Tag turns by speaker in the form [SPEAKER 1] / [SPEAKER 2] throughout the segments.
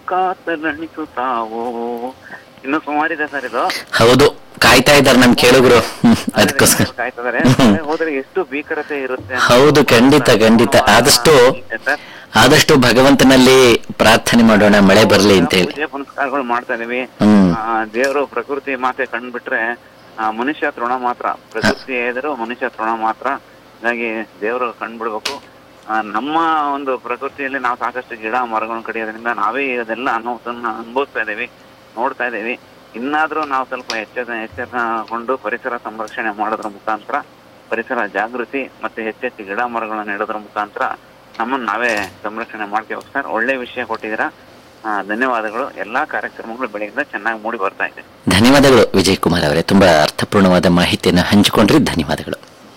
[SPEAKER 1] ಕಾತರಣಿಸುತ್ತಾವೋ ಇನ್ನು ಸುಮಾರಿದೆ ಸರ್ ಇದು
[SPEAKER 2] ಹೌದು ಕಾಯ್ತಾ ಇದ್ದಾರೆ ನಮ್ ಕೇಳುಗರು ಹ್ಮ್, ಅದಕ್ಕೋಸ್ಕರ
[SPEAKER 1] ಕಾಯ್ತಿದ್ದಾರೆ ಹೋದ್ರೆ ಎಷ್ಟು ಭೀಕರತೆ ಇರುತ್ತೆ ಅಂತ
[SPEAKER 2] ಹೌದು, ಖಂಡಿತ, ಖಂಡಿತ. ಆದಷ್ಟು
[SPEAKER 1] ಇದೆ ಸರ್.
[SPEAKER 2] ಆದಷ್ಟು ಭಗವಂತನಲ್ಲಿ ಪ್ರಾರ್ಥನೆ ಮಾಡೋಣ ಮಳೆ ಬರ್ಲಿ ಅಂತ ಹೇಳಿ
[SPEAKER 1] ಪೂಜೆ ಪುನಸ್ಕಾರಗಳು ಮಾಡ್ತಾ ಇದೀವಿ
[SPEAKER 2] ಹ್ಮ್
[SPEAKER 1] ಆ, ದೇವರು ಪ್ರಕೃತಿ ಮಾತೆ ಕಂಡ್ಬಿಟ್ರೆ ಆ, ಮನುಷ್ಯ ತೃಣ ಮಾತ್ರ ಪ್ರಕೃತಿ ಎದುರು ಮನುಷ್ಯ ತೃಣ ಮಾತ್ರ ಹಾಗಾಗಿ ದೇವರು ಕಂಡ್ಬಿಡ್ಬೇಕು ಆ, ನಮ್ಮ ಒಂದು ಪ್ರಕೃತಿಯಲ್ಲಿ ನಾವು ಸಾಕಷ್ಟು ಗಿಡ ಮರಗಳನ್ನು ಕಡಿಯೋದ್ರಿಂದ ನಾವೇ ಇದೆಲ್ಲ ಅನಾಹುತನ್ನ ಅನುಭವಿಸ್ತಾ ಇದೀವಿ ನೋಡ್ತಾ ಇದೀವಿ ಇನ್ನಾದ್ರೂ ನಾವು ಸ್ವಲ್ಪ ಎಚ್ಚರ ಎಚ್ಚರಗೊಂಡು ಪರಿಸರ ಸಂರಕ್ಷಣೆ ಮಾಡೋದ್ರ ಮುಖಾಂತರ ಪರಿಸರ ಜಾಗೃತಿ ಮತ್ತೆ ಹೆಚ್ಚೆಚ್ಚು ಗಿಡ ಮರಗಳನ್ನ ನೆಡೋದ್ರ ಮುಖಾಂತರ ನಮ್ಮನ್ನ ನಾವೇ ಸಂರಕ್ಷಣೆ ಮಾಡ್ತೀವಿ ಸರ್ ಒಳ್ಳೆ ವಿಷಯ ಕೊಟ್ಟಿದ್ದೀರಾ ಆ, ಧನ್ಯವಾದಗಳು ಎಲ್ಲಾ ಕಾರ್ಯಕ್ರಮಗಳು ಬೆಳಗಿಂದ ಚೆನ್ನಾಗಿ ಮೂಡಿ ಬರ್ತಾ ಇದೆ
[SPEAKER 2] ಧನ್ಯವಾದಗಳು ವಿಜಯ್ ಕುಮಾರ್ ಅವರೇ ತುಂಬಾ ಅರ್ಥಪೂರ್ಣವಾದ ಮಾಹಿತಿಯನ್ನು ಹಂಚಿಕೊಂಡ್ರಿ ಧನ್ಯವಾದಗಳು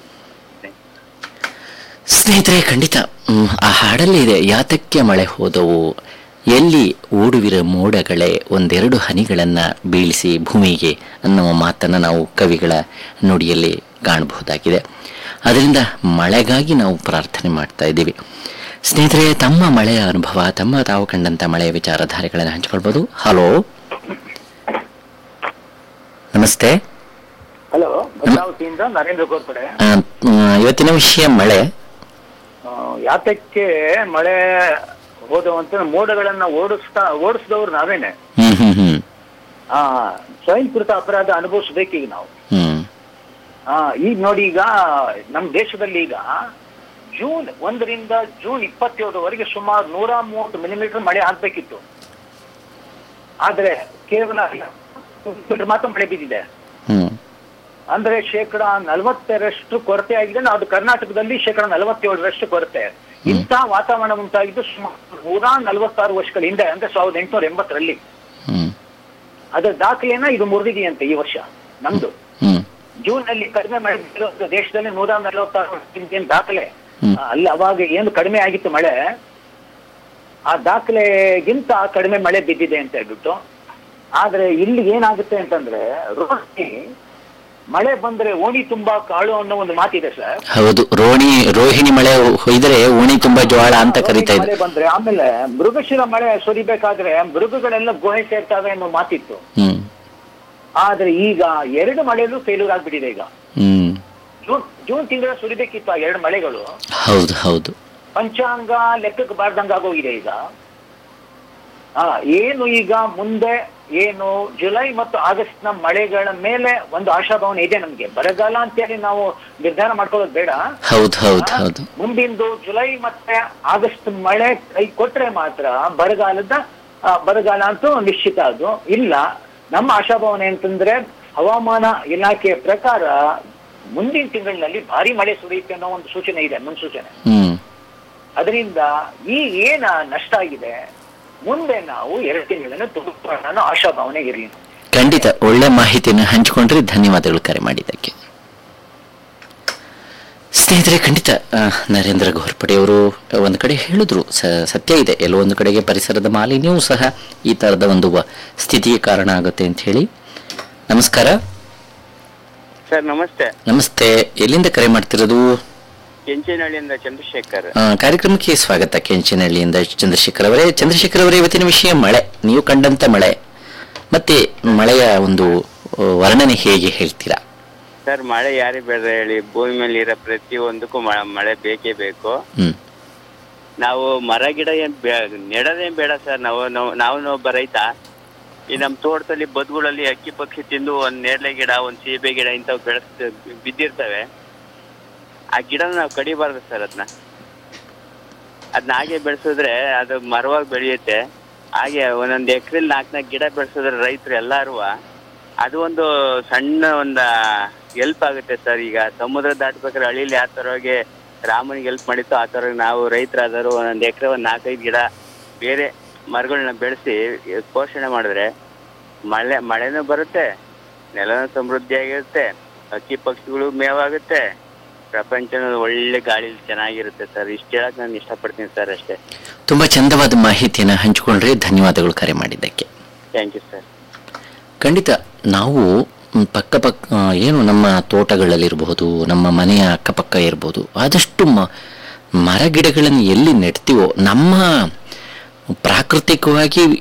[SPEAKER 2] ಸ್ನೇಹಿತರೆ ಖಂಡಿತ ಹ್ಮ್, ಆ ಹಾಡಲ್ಲಿ ಇದೆ ಯಾತಕ್ಕೆ ಮಳೆ ಹೋದವು ಎಲ್ಲಿ ಓಡುವಿರ ಮೋಡಗಳೇ ಒಂದೆರಡು ಹನಿಗಳನ್ನ ಬೀಳಿಸಿ ಭೂಮಿಗೆ ಅನ್ನುವ ಮಾತನ್ನು ನಾವು ಕವಿಗಳ ನುಡಿಯಲ್ಲಿ ಕಾಣಬಹುದಾಗಿದೆ ಅದರಿಂದ ಮಳೆಗಾಗಿ ನಾವು ಪ್ರಾರ್ಥನೆ ಮಾಡ್ತಾ ಇದ್ದೀವಿ ಸ್ನೇಹಿತರೆ ತಮ್ಮ ಮಳೆಯ ಅನುಭವ ತಮ್ಮ ತಾವು ಕಂಡಂತ ಮಳೆಯ ವಿಚಾರಧಾರೆಗಳನ್ನು ಹಂಚಿಕೊಳ್ಬೋದು ಹಲೋ ನಮಸ್ತೆ
[SPEAKER 3] ಹಲೋ ಭದ್ರಾವತಿಯಿಂದ ನರೇಂದ್ರ ಗೋರ್ಪಡೆ
[SPEAKER 2] ಆ, ಮ್, ಇವತ್ತಿನ ವಿಷಯ ಮಳೆ
[SPEAKER 3] ಆ, ಯಾತಕ್ಕೆ ಮಳೆ ಹೋದವಂತ ಮೋಡಗಳನ್ನ ಓಡಿಸ್ತಾ ಓಡಿಸಿದವ್ರು ನಾವೇನೆ
[SPEAKER 2] ಹ್ಮ್ ಹ್ಮ್ ಹ್ಮ್
[SPEAKER 3] ಆ ಸ್ವಯಂಕೃತ ಅಪರಾಧ ಅನುಭವಿಸ್ಬೇಕು ಈಗ ನಾವು
[SPEAKER 2] ಹ್ಮ್
[SPEAKER 3] ಆ ಈಗ ನೋಡಿ ಈಗ ನಮ್ಮ ದೇಶದಲ್ಲಿ ಈಗ ಜೂನ್ ಒಂದರಿಂದ ಜೂನ್ ಇಪ್ಪತ್ತೇಳರವರೆಗೆ ಸುಮಾರು ನೂರ ಮೂವತ್ತು ಮಿಲಿಮೀಟರ್ ಮಳೆ ಆಗ್ಬೇಕಿತ್ತು ಆದ್ರೆ ಕೇವಲ ಮಿಲಿಮೀಟರ್ ಮಾತ್ರ ಮಳೆ ಬಿದ್ದಿದೆ
[SPEAKER 2] ಹ್ಮ್
[SPEAKER 3] ಅಂದ್ರೆ ಶೇಕಡ ನಲವತ್ತರಷ್ಟು ಕೊರತೆ ಆಗಿದೆ ಅದು ಕರ್ನಾಟಕದಲ್ಲಿ ಶೇಕಡ ನಲವತ್ತೇಳರಷ್ಟು ಕೊರತೆ ಇಂಥ ವಾತಾವರಣ ಉಂಟಾಗಿದ್ದು ಸುಮಾರು ನೂರ ನಲವತ್ತಾರು ವರ್ಷಗಳ ಹಿಂದೆ ಅಂದ್ರೆ ಸಾವಿರದ ಎಂಟುನೂರ ಎಂಬತ್ತರಲ್ಲಿ
[SPEAKER 2] ಹ್ಮ್
[SPEAKER 3] ಅದರ ದಾಖಲೆಯನ್ನ ಇದು ಮುರಿದಿದೆಯಂತೆ ಈ ವರ್ಷ ನಮ್ದು
[SPEAKER 2] ಹ್ಮ್
[SPEAKER 3] ಜೂನ್ ನಲ್ಲಿ ಕಡಿಮೆ ಮಳೆ ಬಿದ್ದಿರೋದು ದೇಶದಲ್ಲಿ ನೂರ ನಲವತ್ತಾರು ವರ್ಷದಿಂದ ಏನ್ ದಾಖಲೆ
[SPEAKER 2] ಹ್ಮ್.
[SPEAKER 3] ಆ, ಅಲ್ಲಿ ಅವಾಗ ಏನು ಕಡಿಮೆ ಆಗಿತ್ತು ಮಳೆ ಆ ದಾಖಲೆಗಿಂತ ಕಡಿಮೆ ಮಳೆ ಬಿದ್ದಿದೆ ಅಂತ ಹೇಳ್ಬಿಟ್ಟು ಆದ್ರೆ ಇಲ್ಲಿ ಏನಾಗುತ್ತೆ ಅಂತಂದ್ರೆ ರೋಹಿಣಿ ಮಳೆ ಬಂದ್ರೆ ಓಣಿ ತುಂಬಾ ಕಾಳು ಅನ್ನೋ ಒಂದು ಮಾತಿದೆ ಸರ್
[SPEAKER 2] ಹೌದು ರೋಣಿ ರೋಹಿಣಿ ಮಳೆ ಹೊಯ್ದರೆ ಓಣಿ ತುಂಬಾ ಜ್ವಾಳ ಅಂತ ಕರಿತಾ
[SPEAKER 3] ಮಳೆ
[SPEAKER 2] ಇದ್ರು
[SPEAKER 3] ಬಂದ್ರೆ ಆಮೇಲೆ ಮೃಗಶಿರ ಮಳೆ ಸುರಿಬೇಕಾದ್ರೆ ಮೃಗಗಳೆಲ್ಲ ಗುಹೆ ಸೇರ್ತವೆ ಅನ್ನೋ ಮಾತಿತ್ತು
[SPEAKER 2] ಹ್ಮ್
[SPEAKER 3] ಆದ್ರೆ ಈಗ ಎರಡು ಮಳೆಯಲ್ಲೂ ಫೇಲ್ಯೂರ್ ಆಗ್ಬಿಟ್ಟಿದೆ ಈಗ
[SPEAKER 2] ಹ್ಮ್
[SPEAKER 3] ಜೂನ್ ಜೂನ್ ತಿಂಗಳ ಸುರಿಬೇಕಿತ್ತು ಆ ಎರಡು ಮಳೆಗಳು
[SPEAKER 2] ಹೌದು ಹೌದು
[SPEAKER 3] ಪಂಚಾಂಗ ಲೆಕ್ಕಕ್ಕೆ ಬಾರ್ದಂಗ ಆಗೋಗಿದೆ ಈಗ ಆ ಏನು ಈಗ ಮುಂದೆ ಏನು ಜುಲೈ ಮತ್ತು ಆಗಸ್ಟ್ ನ ಮಳೆಗಳ ಮೇಲೆ ಒಂದು ಆಶಾಭಾವನೆ ಇದೆ ನಮ್ಗೆ ಬರಗಾಲ ಅಂತೇಳಿ ನಾವು ನಿರ್ಧಾರ ಮಾಡ್ಕೊಳ್ಳೋದು ಬೇಡ
[SPEAKER 2] ಹೌದು ಹೌದು ಹೌದು
[SPEAKER 3] ಮುಂದಿಂದು ಜುಲೈ ಮತ್ತೆ ಆಗಸ್ಟ್ ಮಳೆ ಕೈ ಕೊಟ್ರೆ ಮಾತ್ರ ಬರಗಾಲದ ಆ, ಬರಗಾಲ ಅಂತೂ ನಿಶ್ಚಿತ ಅದು ಇಲ್ಲ ನಮ್ಮ ಆಶಾಭಾವನೆ ಅಂತಂದ್ರೆ ಹವಾಮಾನ ಇಲಾಖೆಯ ಪ್ರಕಾರ ಮುಂದಿನ ತಿಂಗಳಿನಲ್ಲಿ ಭಾರಿ ಮಳೆ ಸುರಿಯುತ್ತೆ ಅನ್ನೋ ಒಂದು ಸೂಚನೆ ಇದೆ ಮುನ್ಸೂಚನೆ
[SPEAKER 2] ಹ್ಮ್
[SPEAKER 3] ಅದರಿಂದ ಈ ಏನ ನಷ್ಟ ಆಗಿದೆ ಮುಂದೆ ನಾವು ಎರಡು ತಿಂಗಳನ್ನು ತೆಗೆದುಕೊಳ್ಳೋಣ ಅನ್ನೋ ಆಶಾಭಾವನೆ ಇರಲಿ
[SPEAKER 2] ಖಂಡಿತ ಒಳ್ಳೆ ಮಾಹಿತಿಯನ್ನು ಹಂಚಿಕೊಂಡ್ರೆ ಧನ್ಯವಾದಗಳು ಕರೆ ಮಾಡಿದ್ದಕ್ಕೆ ಸ್ನೇಹಿತರೆ ಖಂಡಿತ ಆ, ನರೇಂದ್ರ ಘೋರ್ಪಡೆ ಅವರು ಒಂದು ಕಡೆ ಹೇಳಿದ್ರು ಸ- ಸತ್ಯ ಇದೆ ಎಲ್ಲೋ ಒಂದು ಕಡೆಗೆ ಪರಿಸರದ ಮಾಲಿನ್ಯವೂ ಸಹ ಈ ತರದ ಒಂದು ವ- ಸ್ಥಿತಿಗೆ ಕಾರಣ ಆಗುತ್ತೆ ಅಂತ ಹೇಳಿ ನಮಸ್ಕಾರ
[SPEAKER 1] ಸರ್ ನಮಸ್ತೆ
[SPEAKER 2] ನಮಸ್ತೆ ಎಲ್ಲಿಂದ ಕರೆ ಮಾಡ್ತಿರೋದು
[SPEAKER 1] ಕೆಂಚನಹಳ್ಳಿಯಿಂದ ಚಂದ್ರಶೇಖರ್
[SPEAKER 2] ಆ, ಕಾರ್ಯಕ್ರಮಕ್ಕೆ ಸ್ವಾಗತ ಕೆಂಚನಹಳ್ಳಿಯಿಂದ ಚಂದ್ರಶೇಖರ್ ಅವರೇ ಚಂದ್ರಶೇಖರ್ ಅವರೇ ಇವತ್ತಿನ ವಿಷಯ ಮಳೆ ನೀವು ಕಂಡಂತ ಮಳೆ ಮತ್ತೆ ಮಳೆಯ ಒಂದು ಆ, ವರ್ಣನೆ ಹೇಗೆ ಹೇಳ್ತೀರಾ
[SPEAKER 4] ಸರ್ ಮಳೆ ಯಾರಿಗೆ ಬೇಡ ಹೇಳಿ ಭೂಮಿ ಮೇಲೆ ಇರೋ ಪ್ರತಿಯೊಂದಕ್ಕೂ ಮ- ಮಳೆ ಬೇಕೇ ಬೇಕು
[SPEAKER 2] ಹ್ಮ್
[SPEAKER 4] ನಾವು ಮರ ಗಿಡ ಏನ್ ಬೇ- ನೆಡೋದೇನ್ ಬೇಡ ಸರ್ ನಾವು ನಾವು- ನಾವು ಒಬ್ಬ ರೈತ ಈ ನಮ್ಮ ತೋಟದಲ್ಲಿ ಬದುಗಳಲ್ಲಿ ಅಕ್ಕಿ ಪಕ್ಷಿ ತಿಂದು ಒಂದ್ ನೇರಳೆ ಗಿಡ ಒಂದ್ ಸೀಬೆ ಗಿಡ ಇಂಥವು ಬೆಳೆಸ್ ಬಿದ್ದಿರ್ತವೆ ಆ ಗಿಡನ ನಾವು ಕಡಿಬಾರ್ದು ಸರ್ ಅದನ್ನ ಅದನ್ನ ಹಾಗೆ ಬೆಳೆಸಿದ್ರೆ ಅದು ಮರವಾಗಿ ಬೆಳೆಯುತ್ತೆ ಹಾಗೆ ಒಂದೊಂದು ಎಕರೆಲಿ ನಾಲ್ಕು ನಾಲ್ಕು ಗಿಡ ಬೆಳೆಸಿದ್ರೆ ರೈತರು ಎಲ್ಲಾರು ಅದು ಒಂದು ಸಣ್ಣ ಒಂದು ಹೆಲ್ಪ್ ಆಗುತ್ತೆ ಸರ್ ಈಗ ಸಮುದ್ರ ದಾಟ್ಬೇಕಾದ್ರೆ ಹಳ್ಳಿಲಿ ಯಾವ ಥರವಾಗಿ ರಾಮನಿಗೆ ಹೆಲ್ಪ್ ಮಾಡಿತ್ತು ಆ ಥರ ನಾವು ರೈತರಾದರು ಒಂದೊಂದು ಎಕರೆ ಒಂದು ನಾಲ್ಕೈದು ಗಿಡ ಬೇರೆ ಮರಗಳನ್ನ ಬೆಳೆಸಿ ಪೋಷಣೆ ಮಾಡಿದ್ರೆ ಮಳೆ ಮಳೆನೂ ಬರುತ್ತೆ ನೆಲನೂ ಸಮೃದ್ಧಿಯಾಗಿರುತ್ತೆ ಹಕ್ಕಿ ಪಕ್ಷಿಗಳು ಮೇವಾಗುತ್ತೆ ಪ್ರಪಂಚನೂ ಒಳ್ಳೆ ಗಾಳಿ ಚೆನ್ನಾಗಿರುತ್ತೆ ಸರ್ ಇಷ್ಟು ಹೇಳಕ್ ನಾನು ಇಷ್ಟಪಡ್ತೀನಿ ಸರ್ ಅಷ್ಟೇ
[SPEAKER 2] ತುಂಬಾ ಚಂದವಾದ ಮಾಹಿತಿಯನ್ನು ಹಂಚಿಕೊಂಡ್ರೆ ಧನ್ಯವಾದಗಳು ಕರೆ ಮಾಡಿದ್ದಕ್ಕೆ
[SPEAKER 4] ಥ್ಯಾಂಕ್ ಯು ಸರ್
[SPEAKER 2] ಖಂಡಿತ ನಾವು ಮ್, ಪಕ್ಕ ಪಕ್ಕ ಆ, ಏನು ನಮ್ಮ ತೋಟಗಳಲ್ಲಿರಬಹುದು ನಮ್ಮ ಮನೆಯ ಅಕ್ಕಪಕ್ಕ ಇರ್ಬೋದು ಆದಷ್ಟು ಮ ಮರ ಗಿಡಗಳನ್ನು ಎಲ್ಲಿ ನೆಡ್ತೀವೋ ನಮ್ಮ ಪ್ರಾಕೃತಿಕವಾಗಿ